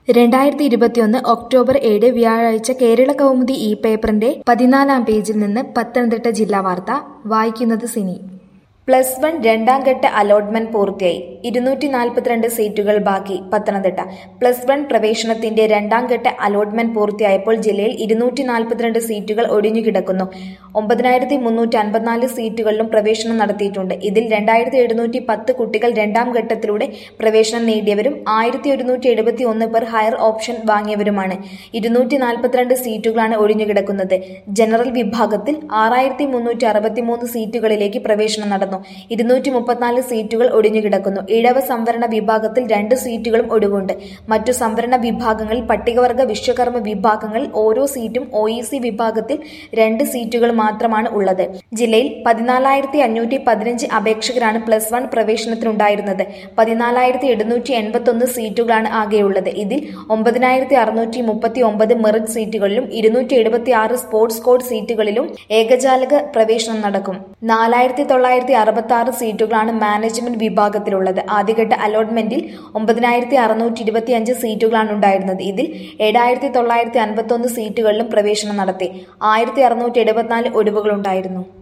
രണ്ടായിരത്തി ഇരുപത്തിയൊന്ന് ഒക്ടോബർ ഏഴ് വ്യാഴാഴ്ച കേരള കൗമുദി ഈ പേപ്പറിന്റെ പതിനാലാം പേജിൽ നിന്ന് പത്തനംതിട്ട ജില്ലാ വാർത്ത വായിക്കുന്നത് സിനി പ്ലസ് വൺ രണ്ടാം ഘട്ട അലോട്ട്മെന്റ് പൂർത്തിയായി ഇരുന്നൂറ്റി നാൽപ്പത്തിരണ്ട് സീറ്റുകൾ ബാക്കി പത്തനംതിട്ട പ്ലസ് വൺ പ്രവേശനത്തിന്റെ രണ്ടാം ഘട്ട അലോട്ട്മെന്റ് പൂർത്തിയായപ്പോൾ ജില്ലയിൽ ഇരുന്നൂറ്റി നാൽപ്പത്തിരണ്ട് സീറ്റുകൾ ഒഴിഞ്ഞുകിടക്കുന്നു ഒമ്പതിനായിരത്തി മുന്നൂറ്റി അൻപത്തിനാല് സീറ്റുകളിലും പ്രവേശനം നടത്തിയിട്ടുണ്ട് ഇതിൽ രണ്ടായിരത്തി എഴുന്നൂറ്റി പത്ത് കുട്ടികൾ രണ്ടാം ഘട്ടത്തിലൂടെ പ്രവേശനം നേടിയവരും ആയിരത്തി ഒരുന്നൂറ്റി എഴുപത്തി ഒന്ന് പേർ ഹയർ ഓപ്ഷൻ വാങ്ങിയവരുമാണ് ഇരുന്നൂറ്റി നാൽപ്പത്തിരണ്ട് സീറ്റുകളാണ് ഒഴിഞ്ഞുകിടക്കുന്നത് ജനറൽ വിഭാഗത്തിൽ ആറായിരത്തി മുന്നൂറ്റി അറുപത്തിമൂന്ന് സീറ്റുകളിലേക്ക് പ്രവേശനം നടന്നു ഇരുന്നൂറ്റി മുപ്പത്തിനാല് സീറ്റുകൾ ഒഴിഞ്ഞുകിടക്കുന്നു ഇഴവ സംവരണ വിഭാഗത്തിൽ രണ്ട് സീറ്റുകളും ഒഴിവുണ്ട് മറ്റു സംവരണ വിഭാഗങ്ങളിൽ പട്ടികവർഗ വിശ്വകർമ്മ വിഭാഗങ്ങളിൽ ഓരോ സീറ്റും ഒ ഇ സി വിഭാഗത്തിൽ രണ്ട് സീറ്റുകൾ മാത്രമാണ് ഉള്ളത് ജില്ലയിൽ പതിനാലായിരത്തി അഞ്ഞൂറ്റി പതിനഞ്ച് അപേക്ഷകരാണ് പ്ലസ് വൺ പ്രവേശനത്തിനുണ്ടായിരുന്നത് പതിനാലായിരത്തി എഴുന്നൂറ്റി എൺപത്തി ഒന്ന് സീറ്റുകളാണ് ആകെയുള്ളത് ഇതിൽ ഒമ്പതിനായിരത്തി അറുന്നൂറ്റി മുപ്പത്തി ഒമ്പത് മെറിറ്റ് സീറ്റുകളിലും ഇരുന്നൂറ്റി എഴുപത്തി ആറ് സ്പോർട്സ് കോഡ് സീറ്റുകളിലും ഏകജാലക പ്രവേശനം നടക്കും നാലായിരത്തി തൊള്ളായിരത്തി അറുപത്തി ആറ് സീറ്റുകളാണ് മാനേജ്മെന്റ് വിഭാഗത്തിലുള്ളത് ആദ്യഘട്ട അലോട്ട്മെന്റിൽ ഒമ്പതിനായിരത്തി അറുന്നൂറ്റി ഇരുപത്തി അഞ്ച് സീറ്റുകളാണ് ഉണ്ടായിരുന്നത് ഇതിൽ ഏഴായിരത്തി തൊള്ളായിരത്തി അൻപത്തി ഒന്ന് സീറ്റുകളിലും പ്രവേശനം നടത്തി ആയിരത്തി അറുന്നൂറ്റി എഴുപത്തിനാല് ഒഴിവുകളുണ്ടായിരുന്നു